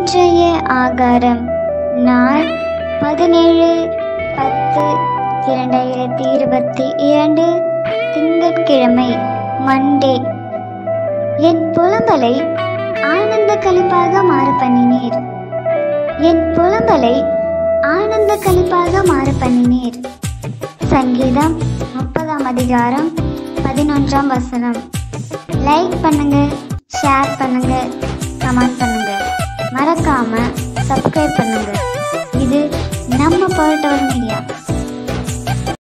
இன்றைய ஆகாரம் நாள் பதினேழு பத்து இரண்டாயிரத்தி இருபத்தி இரண்டு திங்கட்கிழமை மண்டே என் புலம்பலை ஆனந்த கழிப்பாக மாற பண்ணினீர் என் புலம்பலை ஆனந்த கழிப்பாக மாற பண்ணினீர் சங்கீதம் முப்பதாம் அதிகாரம் பதினொன்றாம் வசனம் லைக் பண்ணுங்க ஷேர் பண்ணுங்க கமெண்ட் பண்ணுங்க மறக்காம சப்ஸ்கிரைப் பண்ணுங்க இது நம்ம பர்டவர் மீடியா